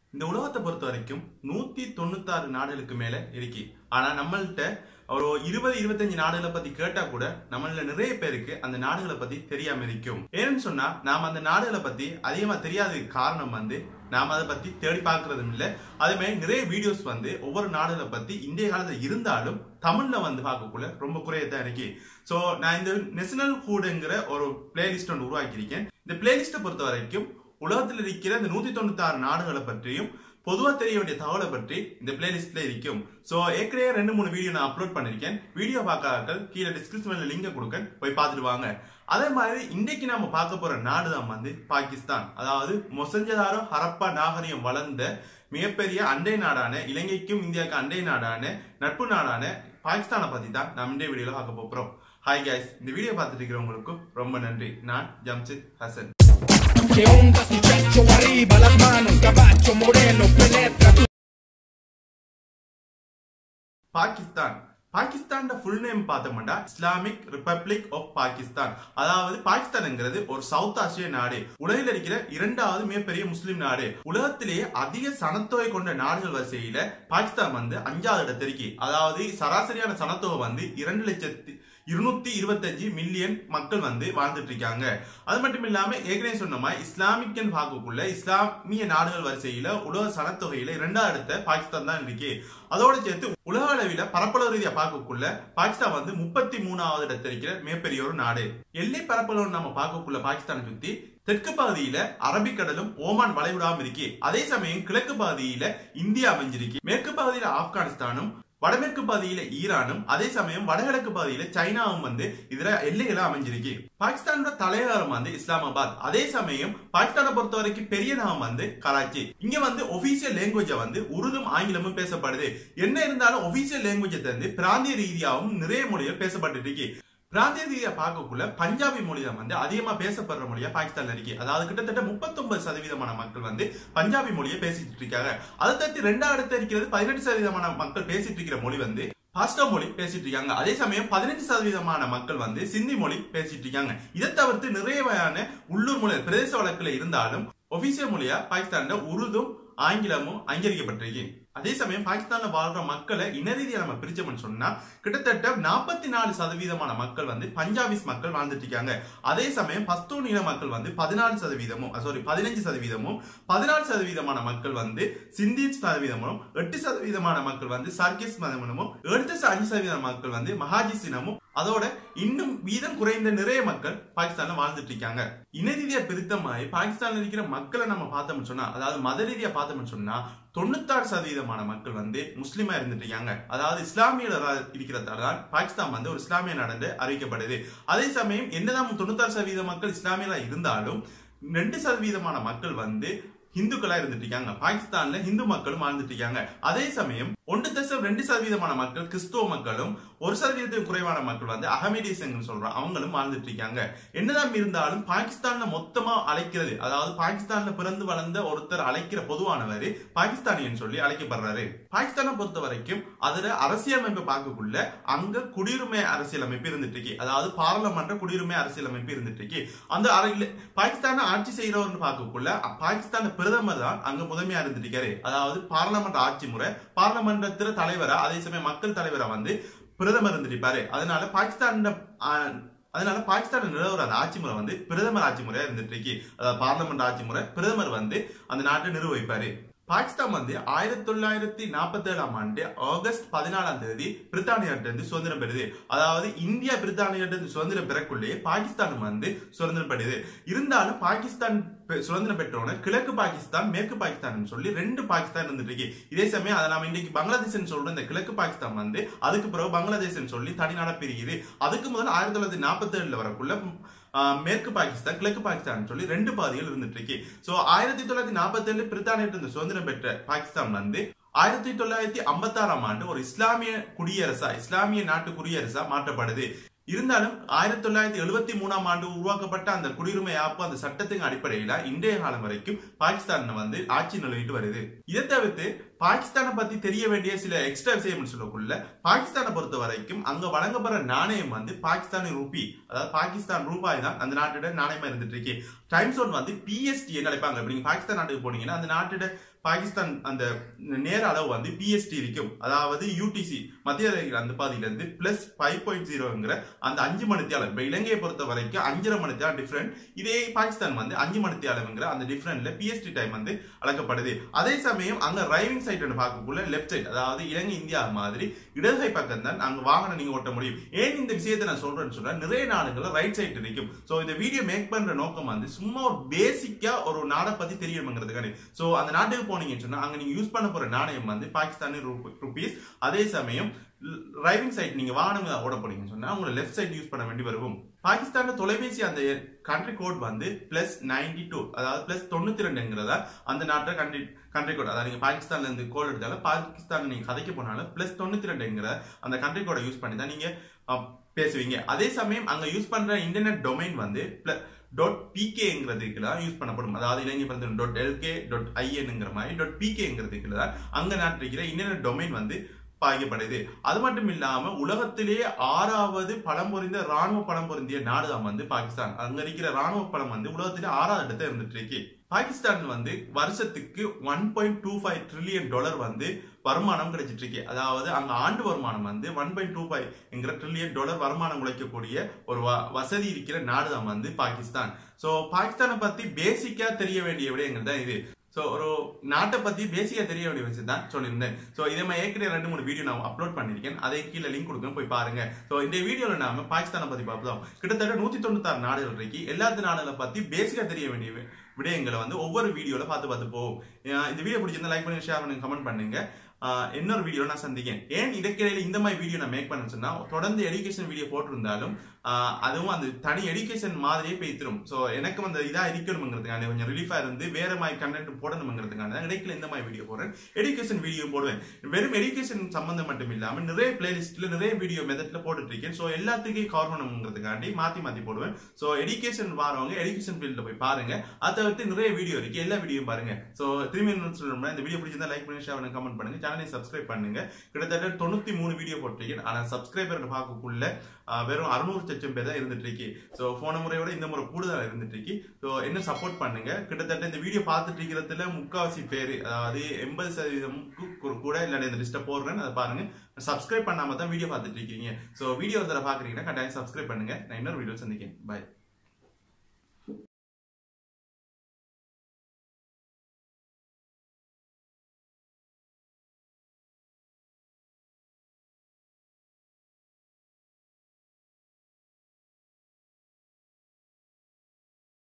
இந்த உலகத்தை பொறுத்த வரைக்கும் நூத்தி தொண்ணூத்தாறு நாடுகளுக்கு மேல இருக்கு ஆனா நம்மள்ட்ட ஒரு இருபது இருபத்தஞ்சு நாடுகளை பத்தி கேட்டா கூட நம்மள நிறைய பேருக்கு அந்த நாடுகளை பத்தி தெரியாம இருக்கும் ஏன்னு சொன்னா நாம அந்த நாடுகளை பத்தி அதிகமா தெரியாததுக்கு காரணம் வந்து நாம அதை பத்தி தேடி பார்க்கறதும் இல்ல அதே மாதிரி நிறைய வீடியோஸ் வந்து ஒவ்வொரு நாடுகளை பத்தி இந்திய காலத்துல இருந்தாலும் தமிழ்ல வந்து பார்க்கக்குள்ள ரொம்ப குறையத்தான் இருக்கு சோ நான் இந்த நேஷனல் ஹூடுங்கிற ஒரு பிளேலிஸ்ட் ஒன்று உருவாக்கியிருக்கேன் இந்த பிளேலிஸ்ட்டை பொறுத்த வரைக்கும் உலகத்தில் இருக்கிற இந்த நூத்தி தொண்ணூத்தி ஆறு நாடுகளை பற்றியும் பொதுவா தெரிய வேண்டிய தகவலை பற்றி இந்த பிளேலிஸ்ட்ல இருக்கும் சோ ஏற்கனவே ரெண்டு மூணு வீடியோ நான் அப்லோட் பண்ணிருக்கேன் வீடியோ பார்க்காதவர்கள் கீழே டிஸ்கிரிப்ஷன்ல லிங்க் கொடுக்க போய் பார்த்துட்டு வாங்க அதே மாதிரி இன்றைக்கு நாம பார்க்க போற நாடு தான் வந்து பாகிஸ்தான் அதாவது மொசஞ்சதாரோ ஹரப்பா நாகரிகம் வளர்ந்த மிகப்பெரிய அண்டை நாடான இலங்கைக்கும் இந்தியாவுக்கு அண்டை நாடான நட்பு நாடான பாகிஸ்தானை பத்தி தான் நம்ம இந்த வீடியோல பார்க்க போறோம் ஹாய் கைஸ் இந்த வீடியோ பார்த்துட்டு இருக்கிறவங்களுக்கும் ரொம்ப நன்றி நான் Jamshid Hasan Que onda si pecho arriba las manos, caballo moreno penetra tu Pakistan Pakistan full name பார்த்தோம்னா இஸ்லாமிக் ரிப்பப்ளிக் ஆஃப் பாகிஸ்தான் அதாவது பாகிஸ்தான்ங்கிறது ஒரு சவுத் ஆசிய நாடு உலகில் இருக்கிற இரண்டாவது மிகப்பெரிய முஸ்லிம் நாடு உலகத்திலேயே அதிக சனத்தொகை கொண்ட நாடுகள் வரிசையில பாகிஸ்தான் வந்து அஞ்சாவது இடத்திற்கு அதாவது சராசரியான சனத்தொகை வந்து இரண்டு லட்சத்தி இருநூத்தி இருபத்தஞ்சு மில்லியன் மக்கள் வந்து வாழ்ந்துட்டு இருக்காங்க அது மட்டும் இல்லாம ஏற்கனவே சொன்ன மாதிரி இஸ்லாமிக்கன் பார்க்கக்குள்ள இஸ்லாமிய நாடுகள் வரிசையில உலக சனத்தொகையில இரண்டாவது இடத்த பாகிஸ்தான் தான் இருக்கு அதோட சேர்த்து உலக அளவில பரப்பளவு ரீதியா பார்க்கக்குள்ள பாகிஸ்தான் வந்து முப்பத்தி மூணாவது இடத்துல இருக்கிற மிகப்பெரிய ஒரு நாடு எல்லை பரப்பளவு நம்ம பார்க்கக்குள்ள பாகிஸ்தானை சுத்தி தெற்கு பகுதியில அரபிக்கடலும் ஓமான் வளைகுடாவும் இருக்கு அதே சமயம் கிழக்கு பகுதியில இந்தியா அமைஞ்சிருக்கு மேற்கு பகுதியில ஆப்கானிஸ்தானும் வடமேற்கு பகுதியில ஈரானும் அதே சமயம் வடகிழக்கு பகுதியில சைனாவும் வந்து இதுல எல்லைகளா அமைஞ்சிருக்கு பாகிஸ்தானோட தலைநகரம் வந்து இஸ்லாமாபாத் அதே சமயம் பாகிஸ்தானை பொறுத்த வரைக்கும் பெரிய நகரம் வந்து கராச்சி இங்க வந்து ஒபிஷியல் லாங்குவேஜ் வந்து உருதும் ஆங்கிலமும் பேசப்படுது என்ன இருந்தாலும் ஒபிஷியல் லாங்குவேஜ் வந்து பிராந்திய ரீதியாகவும் நிறைய மொழிகள் பேசப்பட்டு இருக்கு பிராந்திய ரீதியா பார்க்கக்குள்ள பஞ்சாபி மொழி தான் வந்து அதிகமா பேசப்படுற மொழியா பாகிஸ்தான்ல இருக்கு அதாவது கிட்டத்தட்ட முப்பத்தொன்பது சதவீதமான மக்கள் வந்து பஞ்சாபி மொழியை பேசிட்டு இருக்காங்க அதை தட்டி ரெண்டாவது இருக்கிறது பதினெட்டு சதவீதமான மக்கள் பேசிட்டு இருக்கிற மொழி வந்து பாஸ்டோ மொழி பேசிட்டு இருக்காங்க அதே சமயம் பதினஞ்சு சதவீதமான மக்கள் வந்து சிந்தி மொழி பேசிட்டு இருக்காங்க இதை தவிர்த்து நிறைய வகையான உள்ளூர் மொழி பிரதேச வழக்குல இருந்தாலும் ஒபிசியல் மொழியா பாகிஸ்தான்ல உருதும் ஆங்கிலமும் அங்கீகரிக்கப்பட்டிருக்கு அதே சமயம் பாகிஸ்தான்ல வாழ்ற மக்களை இன ரீதியா நம்ம பிரிச்சோம்னு சொன்னா கிட்டத்தட்ட நாற்பத்தி நாலு சதவீதமான மக்கள் வந்து பஞ்சாபிஸ் மக்கள் வாழ்ந்துட்டு இருக்காங்க அதே சமயம் பஸ்தூன் இன மக்கள் வந்து பதினாலு சதவீதமும் சாரி பதினஞ்சு சதவீதமும் பதினாலு சதவீதமான மக்கள் வந்து சிந்தி சதவீதமும் எட்டு சதவீதமான மக்கள் வந்து சர்க்கிஸ் மதமும் எடுத்து அஞ்சு சதவீதம் மக்கள் வந்து மகாஜிஸ் இனமும் அதோட இன்னும் வீதம் குறைந்த நிறைய மக்கள் பாகிஸ்தான்ல வாழ்ந்துட்டு இருக்காங்க இன ரீதியா பிரித்த மாதிரி பாகிஸ்தான்ல இருக்கிற மக்களை நம்ம பார்த்தோம்னு சொன்னா அதாவது மத ரீதியா பார்த்தோம்னு சொன்னா தொண்ணூத்தாறு சதவீதமான மக்கள் வந்து முஸ்லீமா இருந்துட்டு இருக்காங்க அதாவது இஸ்லாமியர்களா இருக்கிறதால தான் பாகிஸ்தான் வந்து ஒரு இஸ்லாமிய நாடு அறிவிக்கப்படுது அதே சமயம் என்னதான் தொண்ணூத்தாறு சதவீத மக்கள் இஸ்லாமியர்களா இருந்தாலும் ரெண்டு சதவீதமான மக்கள் வந்து ஹிந்துக்களா இருந்துட்டு இருக்காங்க பாகிஸ்தான்ல ஹிந்து மக்களும் வாழ்ந்துட்டு இருக்காங்க அதே சமயம் ஒன்று தசம் ரெண்டு சதவீதமான மக்கள் கிறிஸ்துவ மக்களும் ஒரு சதவீதத்துக்கு குறைவான மக்கள் வந்து அகமேடியசங்க சொல்றோம் அவங்களும் வாழ்ந்துட்டு இருக்காங்க என்னதான் இருந்தாலும் பாகிஸ்தான்ல மொத்தமா அழைக்கிறது அதாவது பாகிஸ்தான்ல பிறந்து வளர்ந்த ஒருத்தர் அழைக்கிற பொதுவானவர் பாகிஸ்தானியன் சொல்லி அழைக்கப்படுறாரு பாகிஸ்தானை பொறுத்த வரைக்கும் அதுல அரசியலமைப்பு பார்க்கக்குள்ள அங்க குடியுரிமை அரசியலமைப்பு இருந்துட்டு இருக்கு அதாவது பாராளுமன்ற குடியுரிமை அரசியலமைப்பு இருந்துட்டு இருக்கு அந்த அறையில பாகிஸ்தான ஆட்சி செய்யறவர்னு பார்க்கக்குள்ள பாகிஸ்தான பிரதமர் தான் அங்க முதன்மையா இருந்துட்டு இருக்காரு அதாவது பாராளுமன்ற ஆட்சி முறை பாராளுமன்றத்துல தலைவரா அதே சமயம் மக்கள் தலைவரா வந்து பிரதமர் இருந்திருப்பாரு அதனால பாகிஸ்தான் அதனால பாகிஸ்தான் நிலவர அந்த ஆட்சி முறை வந்து பிரதமர் ஆட்சி முறையா இருந்துட்டு இருக்கு அதாவது பார்லமெண்ட் ஆட்சி முறை பிரதமர் வந்து அந்த நாட்டை நிர்வகிப்பாரு பாகிஸ்தான் வந்து ஆயிரத்தி தொள்ளாயிரத்தி நாற்பத்தி ஏழாம் ஆண்டு ஆகஸ்ட் பதினாலாம் தேதி பிரித்தானியிலிருந்து சுதந்திரம் பெறுது அதாவது இந்தியா பிரித்தானியிலிருந்து சுதந்திரம் பெறக்குள்ளே பாகிஸ்தான் வந்து சுதந்திரம் பெறுது இருந்தாலும் பாகிஸ்தான் சுதந்திரம் பெற்றோன்னு கிழக்கு பாகிஸ்தான் மேற்கு பாகிஸ்தான் சொல்லி ரெண்டு பாகிஸ்தான் இருந்துட்டு இருக்கு இதே சமயம் அதை நாம இன்னைக்கு பங்களாதேஷ் சொல்ற இந்த கிழக்கு பாகிஸ்தான் வந்து அதுக்கு பிறகு பங்களாதேஷ் சொல்லி தனிநாட பிரியுது அதுக்கு முதல் ஆயிரத்தி தொள்ளாயிரத்தி நாற்பத்தி ஏழுல வரக்குள்ள மேற்கு பாகிஸ்தான் கிழக்கு பாகிஸ்தான் சொல்லி ரெண்டு பாதிகள் இருந்துட்டு இருக்கு சோ ஆயிரத்தி தொள்ளாயிரத்தி நாற்பத்தி ஏழு பிரித்தானியிலிருந்து சுதந்திரம் பெற்ற பாகிஸ்தான் வந்து ஆயிரத்தி தொள்ளாயிரத்தி ஐம்பத்தி ஆறாம் ஆண்டு ஒரு இஸ்லாமிய குடியரசா இஸ்லாமிய நாட்டு குடியரசா மாற்றப்படுது இருந்தாலும் ஆயிரத்தி தொள்ளாயிரத்தி எழுபத்தி மூணாம் ஆண்டு உருவாக்கப்பட்ட அந்த குடியுரிமை ஆப்பு அந்த சட்டத்தின் அடிப்படையில இன்றைய காலம் வரைக்கும் பாகிஸ்தான் வந்து ஆட்சி நிலவிட்டு வருது இதை தவிர்த்து பாகிஸ்தானை பத்தி தெரிய வேண்டிய சில எக்ஸ்ட்ரா விஷயம் சொல்லக்குள்ள பாகிஸ்தானை பொறுத்த வரைக்கும் அங்க வழங்கப்படுற நாணயம் வந்து பாகிஸ்தானி ரூபி அதாவது பாகிஸ்தான் ரூபாய் தான் அந்த நாட்டோட நாணயமா இருந்துட்டு இருக்கு டைம் சோன் வந்து பிஎஸ்டி அழைப்பாங்க இப்ப நீங்க பாகிஸ்தான் நாட்டுக்கு போனீங்கன்னா அந்த நாட்டோட பாகிஸ்தான் அந்த நேர அளவு வந்து பிஎஸ்டி இருக்கும் அதாவது யூடிசி மத்திய அந்த பாதியில இருந்து பிளஸ் ஃபைவ் பாயிண்ட் ஜீரோங்கிற அந்த அஞ்சு மணித்தியாலம் இப்ப இலங்கையை பொறுத்த வரைக்கும் அஞ்சரை மணித்தியாலம் டிஃபரெண்ட் இதே பாகிஸ்தான் வந்து அஞ்சு மணித்தியாலம்ங்கிற அந்த டிஃபரெண்ட்ல பிஎஸ்டி டைம் வந்து அளக்கப்படுது அதே சமயம் அங்க ரைவிங் சைட் பார்க்கக்குள்ள லெஃப்ட் சைட் அதாவது இலங்கை இந்தியா மாதிரி இடதுகை பக்கம் தான் அங்க வாகனம் நீங்க ஓட்ட முடியும் ஏன் இந்த விஷயத்தை நான் சொல்றேன்னு சொன்னா நிறைய நாடுகள்ல ரைட் சைட் இருக்கும் சோ இந்த வீடியோ மேக் பண்ற நோக்கம் வந்து சும்மா ஒரு பேசிக்கா ஒரு நாடை பத்தி தெரியணுங்கிறதுக்காண்டி சோ அந்த நாட்டுக்கு போனீங்கன்னு சொன்னா அங்க நீங்க யூஸ் பண்ண போற நாணயம் வந்து பாகிஸ்தானி ருபீஸ் அதே சமயம் டிரைவிங் சைட் நீங்க வாகனம் ஓட போறீங்கன்னு சொன்னா உங்களை லெஃப்ட் சைட் யூஸ் பண்ண வேண்டி வரும் பாகிஸ்தான்ல தொலைபேசி அந்த கண்ட்ரி கோட் வந்து பிளஸ் நைன்டி டூ அதாவது பிளஸ் தொண்ணூத்தி ரெண்டுங்கிறதா அந்த நாட்டை கண்ட்ரி கண்ட்ரி கோட் அதாவது நீங்க பாகிஸ்தான்ல இருந்து கோட் எடுத்தாலும் பாகிஸ்தான் நீங்க கதைக்க போனாலும் பிளஸ் தொண்ணூத்தி ரெண்டுங்கிற அந்த கண்ட்ரி கோடை யூஸ் பண்ணி தான் நீங்க அஹ், பேசுவீங்க அதே சமயம் அங்க யூஸ் பண்ற இன்டர்நெட் டொமைன் வந்து டாட் பிகேங்கிறதுக்கு தான் யூஸ் பண்ணப்படும் அதாவது இலங்கை பிறந்த டாட் எல்கே டாட் ஐஎன்ங்கிற மாதிரி டாட் பிகேங்கிறதுக்கு தான் அங்க நாட்டில் இருக்கிற இன்டர்நெட் டொமைன் வந்து பாய்க்கப்படுது அது மட்டும் இல்லாம உலகத்திலேயே ஆறாவது பலம் பொருந்திய ராணுவ பலம் பொருந்திய நாடு தான் வந்து பாகிஸ்தான் அங்க இருக்கிற ராணுவ பலம் வந்து உலகத்திலே ஆறாவது இடத்துல இருந்துட்டு இருக்கு பாகிஸ்தான் வந்து வருஷத்துக்கு one point two five trillion dollar வந்து வருமானம் கிடைச்சிட்டு இருக்கு அதாவது அங்க ஆண்டு வருமானம் வந்து ஒன் பாயிண்ட் டூ ஃபைவ் என்கிற ட்ரில்லியன் டாலர் வருமானம் உழைக்கக்கூடிய ஒரு வ- வசதி இருக்கிற நாடு தான் வந்து பாகிஸ்தான் சோ பாகிஸ்தானை பத்தி பேசிக்கா தெரிய வேண்டிய விடயங்கள் தான் இது சோ ஒரு நாட்டை பத்தி பேசிக்கா தெரிய வேண்டிய வச்சு தான் சொல்லியிருந்தேன் சோ இதே மாதிரி ஏற்கனவே ரெண்டு மூணு வீடியோ நான் அப்லோட் பண்ணிருக்கேன் அதை கீழே லிங்க் கொடுக்க போய் பாருங்க சோ இந்த வீடியோல நாம பாகிஸ்தானை பத்தி பார்ப்போம் கிட்டத்தட்ட நூத்தி தொண்ணூத்தாறு நாடுகள் இருக்கு எல்லாத்து நாடுகளை பத்தி பேசிக்கா தெரிய வேண்டிய வி- விடயங்களை வந்து ஒவ்வொரு வீடியோல பார்த்து பார்த்து போவோம் அஹ் இந்த வீடியோ பிடிச்சிருந்தா லைக் பண்ணி ஷேர் பண்ணுங்க கமெண்ட் பண்ணுங்க ஆஹ் இன்னொரு வீடியோ நான் சந்திக்கேன் ஏன் இதுக்கிடையில இந்த மாதிரி வீடியோ நான் மேக் பண்ண சொன்னா தொடர்ந்து எடுகேஷன் வீடியோ போட்டிருந்தாலும் ஆஹ் அதுவும் அந்த தனி எடுகேஷன் மாதிரியே பேய்த்திரும் ஸோ எனக்கு அந்த இதா இருக்கணுங்கிறதுக்கான கொஞ்சம் ரிலீஃபா இருந்து வேற மாதிரி கண்டென்ட் போடணுங்கிறதுக்கான தான் இடைக்கில இந்த மாதிரி வீடியோ போடுறேன் எடுகேஷன் வீடியோ போடுவேன் வெறும் எடுகேஷன் சம்பந்தம் மட்டும் இல்லாம நிறைய பிளேலிஸ்ட்ல நிறைய வீடியோ மெத்தட்ல போட்டுட்டு இருக்கேன் ஸோ எல்லாத்துக்கும் கவர் பண்ணணுங்கிறதுக்காண்டி மாத்தி மாத்தி போடுவேன் ஸோ எடுகேஷன் வரவங்க எடுகேஷன் ஃபீல்ட்ல போய் பாருங்க அதை தவிர்த்து நிறைய வீடியோ இருக்கு எல்லா வீடியோ பாருங்க ஸோ திரும்பி என்ன சொல்லணும்னா இந்த வீடியோ பிடிச்சிருந்தா லைக் பண்ணி ஷேர் பண்ணி கமெண்ட் பண்ணுங்க சேனலை சப்ஸ்கிரைப் பண்ணுங்க கிட்டத்தட்ட தொண்ணூத்தி மூணு வீடியோ போட்டிருக்கேன் ஆனா சப்ஸ்கிரைபர் பார்க்கக்குள்ள ஆஹ், வெறும் அறுநூறு லட்சம் பேர் தான் இருந்துட்டு இருக்கு ஸோ போன முறையோட இந்த முறை கூடுதலாக இருந்துட்டு இருக்கு ஸோ என்ன சப்போர்ட் பண்ணுங்க கிட்டத்தட்ட இந்த வீடியோ பார்த்துட்டு இருக்கிறதுல முக்காவாசி பேர் அதாவது எண்பது சதவீதம் கூட இல்லாட்டி இந்த லிஸ்ட்டை போடுறேன் அதை பாருங்க சப்ஸ்கிரைப் பண்ணாம தான் வீடியோ பார்த்துட்டு இருக்கீங்க ஸோ வீடியோ தர பாக்குறீங்கன்னா கட்டாயம் சப்ஸ்கிரைப் பண்ணுங்க நான் இன்னொரு வீடியோ சந்திக்கேன் பாய்